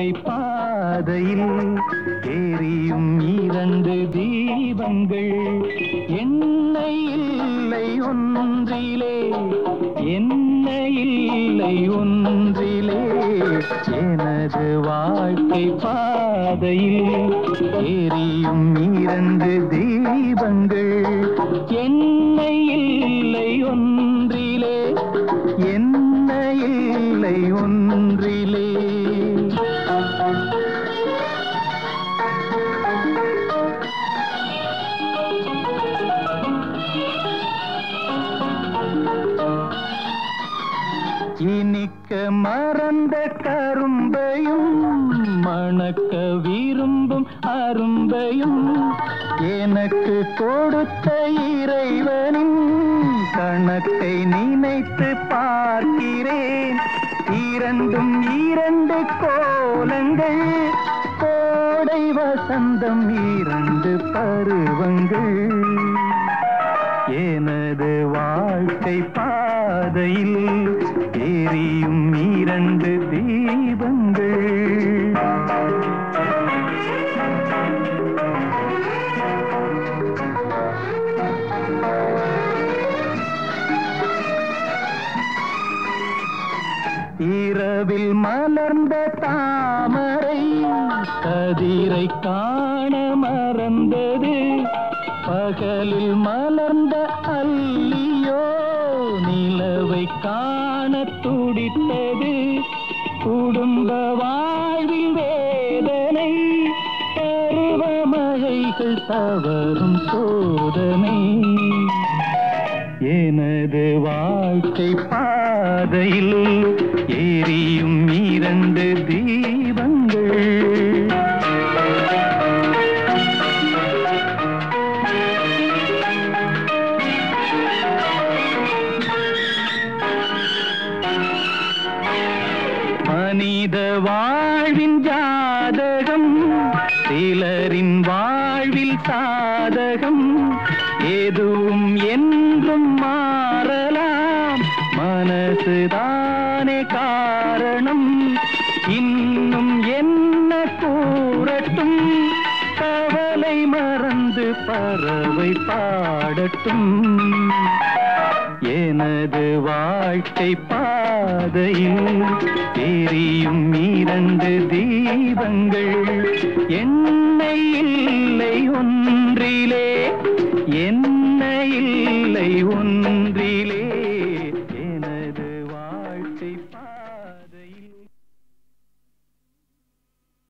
வாழ்க்கை பாதையில் எரியும் இரண்டு தீபங்கள் என்ன இல்லை ஒன்றிலே என்ன இல்லை ஒன்றிலே எனது வாழ்க்கை பாதையில் எரியும் இரண்டு தீபங்கள் என்ன இல்லை ஒன்றிலே என்ன இல்லை ஒன்றிலே இனிக்க மறந்த கரும்பையும் மணக்க விரும்பும் அரும்பையும் எனக்கு கொடுத்த இறைவனின் கணக்கை நினைத்து பார்க்கிறேன் இரண்டும் இரண்டு கோலங்கள் கோடை வசந்தம் இரண்டு பருவங்கள் எனது வாழ்க்கை பாதையில் எரியும் இரண்டு தீபங்கள் இரவில் மலர்ந்த தாமரை கதிரை காண மறந்தது பகலில் மலர்ந்த அல்லியோ நிலவை காண துடித்தது குடும்ப வாழ்வில் வேதனை பருவமழைகள் தவறும் சோதனை எனது வாழ்க்கை பாதையில் எரியும் இரண்டு தீபங்கள் மனித வாழ்வின் ஜாதகம் சிலரின் வாழ்வில் சாதகம் எதுவும் என்றும் மாறலாம் மனசுதானே காரணம் இன்னும் என்ன கூறட்டும் கவலை மறந்து பறவை பாடட்டும் எனது வாழ்க்கை பாதையில் எரியும் இரண்டு தீபங்கள் என்ன இல்லை ஒன்றிலே என்ன இல்லை ஒன்றிலே